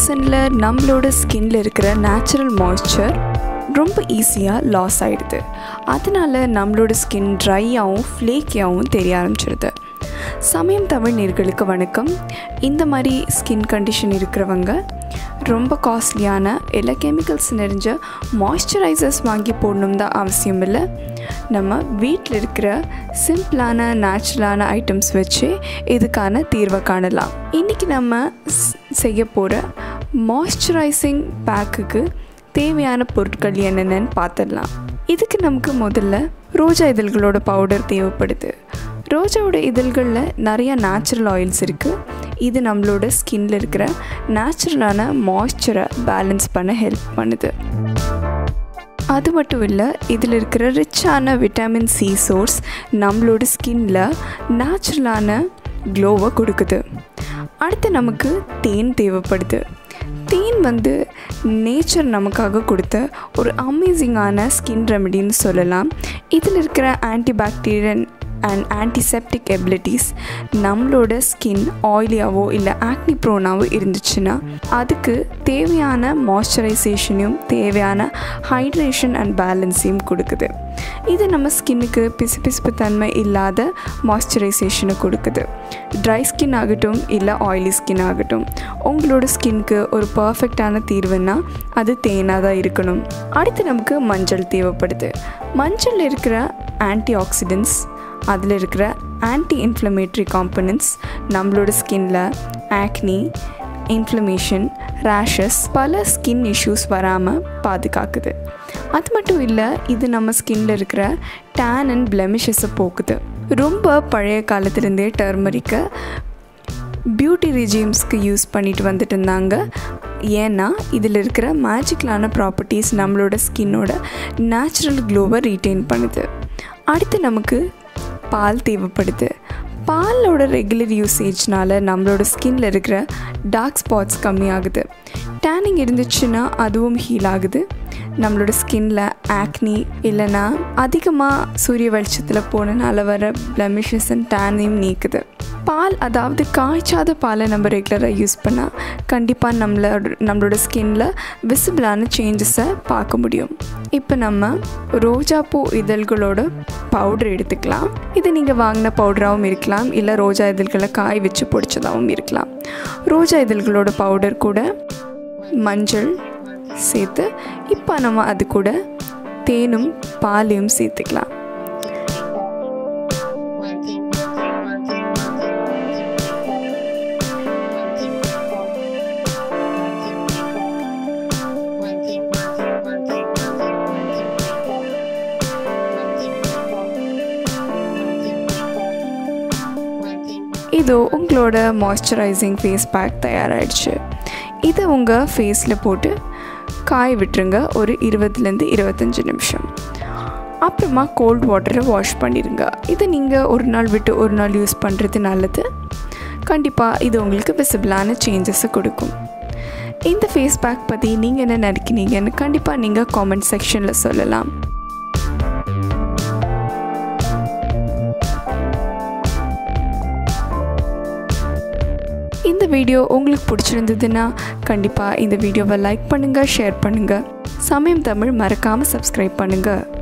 சீசனில் நம்மளோட ஸ்கின்ல இருக்கிற நேச்சுரல் மாய்ஸ்சர் ரொம்ப ஈஸியாக லாஸ் ஆகிடுது அதனால் நம்மளோட ஸ்கின் ட்ரையாகவும் ஃப்ளேக்கியாகவும் தெரிய ஆரம்பிச்சிடுது சமயம் தமிழ் நேர்களுக்கு வணக்கம் இந்த மாதிரி ஸ்கின் கண்டிஷன் இருக்கிறவங்க ரொம்ப காஸ்ட்லியான இல்லை கெமிக்கல்ஸ் நிறைஞ்ச மாய்ஸ்சரைசர்ஸ் வாங்கி போடணும் தான் அவசியம் இல்லை நம்ம வீட்டில் இருக்கிற சிம்பிளான நேச்சுரலான ஐட்டம்ஸ் வச்சு இதுக்கான தீர்வை காணலாம் இன்றைக்கி நம்ம ஸ்- செய்ய போகிற மாய்ஸ்சரைசிங் பேக்குக்கு தேவையான பொருட்கள் என்னென்னு பார்த்துடலாம் இதுக்கு நமக்கு முதல்ல ரோஜா இதழ்களோட பவுடர் தேவைப்படுது ரோஜாவோட இதழ்களில் நிறைய நேச்சுரல் ஆயில்ஸ் இருக்குது இது நம்மளோட ஸ்கின்ல இருக்கிற நேச்சுரலான மாய்ஸ்சரை பேலன்ஸ் பண்ண ஹெல்ப் பண்ணுது அது மட்டும் இல்லை இதில் இருக்கிற ரிச்சான விட்டமின் சி சோர்ஸ் நம்மளோட ஸ்கின்ல நேச்சுரலான க்ளோவை கொடுக்குது அடுத்து நமக்கு தேன் தேவைப்படுது தேன் வந்து நேச்சர் நமக்காக கொடுத்த ஒரு அமேசிங்கான ஸ்கின் ரெமெடின்னு சொல்லலாம் இதில் இருக்கிற ஆன்டிபாக்டீரியன் அண்ட் ஆன்டிசெப்டிக் எபிலிட்டிஸ் நம்மளோட ஸ்கின் ஆயிலியாவோ இல்லை ஆக்னி ப்ரோனாவோ இருந்துச்சுன்னா அதுக்கு தேவையான மாய்ஸ்சரைசேஷனையும் தேவையான ஹைட்ரேஷன் அண்ட் பேலன்ஸையும் கொடுக்குது இது நம்ம ஸ்கின்னுக்கு பிசுபிசுப்பு தன்மை இல்லாத மாய்ஸ்சரைசேஷனை கொடுக்குது ட்ரை ஸ்கின் ஆகட்டும் இல்லை ஆயிலி ஸ்கின் ஆகட்டும் உங்களோட ஸ்கின்க்கு ஒரு பர்ஃபெக்டான தீர்வுன்னா அது தேனாக தான் இருக்கணும் அடுத்து நமக்கு மஞ்சள் தேவைப்படுது மஞ்சள் இருக்கிற ஆன்டி ஆக்சிடென்ட்ஸ் அதில் இருக்கிற ஆன்டி இன்ஃப்ளமேட்ரி காம்பனன்ட்ஸ் நம்மளோட ஸ்கின்ல ஆக்னி இன்ஃப்ளமேஷன் ரேஷஸ் பல ஸ்கின் இஷ்யூஸ் வராமல் பாதுகாக்குது அது மட்டும் இல்லை இது நம்ம ஸ்கின்ல இருக்கிற டேன் அண்ட் பிளெமிஷஸை போக்குது ரொம்ப பழைய காலத்துலேருந்தே டர்மரிக்கை பியூட்டி ரிஜிம்ஸ்க்கு யூஸ் பண்ணிட்டு வந்துட்டு இருந்தாங்க ஏன்னா இதில் இருக்கிற மேஜிக்கலான ப்ராப்பர்ட்டிஸ் நம்மளோட ஸ்கின்னோட நேச்சுரல் க்ளோவை ரீட்டைன் பண்ணுது அடுத்து நமக்கு பால் தேவைப்படுது பாலோட ரெகுலர் யூசேஜ்னால நம்மளோட ஸ்கின்ல இருக்கிற டார்க் ஸ்பாட்ஸ் கம்மியாகுது டேனிங் இருந்துச்சுன்னா அதுவும் ஹீல் ஆகுது நம்மளோட ஸ்கின்ல ஆக்னி இல்லைன்னா அதிகமாக சூரிய வெளிச்சத்தில் போனனால வர பிளமிஷஸ் அண்ட் டேனையும் நீக்குது பால் அதாவது காய்ச்சாத பாலை நம்ம ரெகுலராக யூஸ் பண்ணால் கண்டிப்பாக நம்மளோட நம்மளோட ஸ்கின்ல விசிபிளான சேஞ்சஸை பார்க்க முடியும் இப்போ நம்ம ரோஜாப்பூ இதழ்களோட பவுடர் எடுத்துக்கலாம் இது நீங்கள் வாங்கின பவுடராகவும் இருக்கலாம் இல்லை ரோஜா இதழ்களை காய் வச்சு பொடிச்சதாகவும் இருக்கலாம் ரோஜா இதழ்களோட பவுடர் கூட மஞ்சள் சேர்த்து இப்போ நம்ம அது கூட தேனும் பாலையும் சேர்த்துக்கலாம் இதோ உங்களோட மாய்ஸ்சரைசிங் ஃபேஸ் பேக் தயாராகிடுச்சு இதை உங்கள் ஃபேஸில் போட்டு காய விட்டுருங்க ஒரு இருபதுலேருந்து இருபத்தஞ்சி நிமிஷம் அப்புறமா கோல்ட் வாட்டரை வாஷ் பண்ணிடுங்க இதை நீங்கள் ஒரு நாள் விட்டு ஒரு நாள் யூஸ் பண்ணுறது நல்லது கண்டிப்பாக இது உங்களுக்கு விசிபிளான சேஞ்சஸை கொடுக்கும் இந்த ஃபேஸ் பேக் பற்றி நீங்கள் என்ன நினைக்கிறீங்கன்னு கண்டிப்பாக நீங்கள் காமெண்ட் செக்ஷனில் சொல்லலாம் இந்த வீடியோ உங்களுக்கு பிடிச்சிருந்ததுன்னா கண்டிப்பாக இந்த வீடியோவை லைக் பண்ணுங்கள் ஷேர் பண்ணுங்கள் சமயம் தமிழ் மறக்காமல் சப்ஸ்கிரைப் பண்ணுங்கள்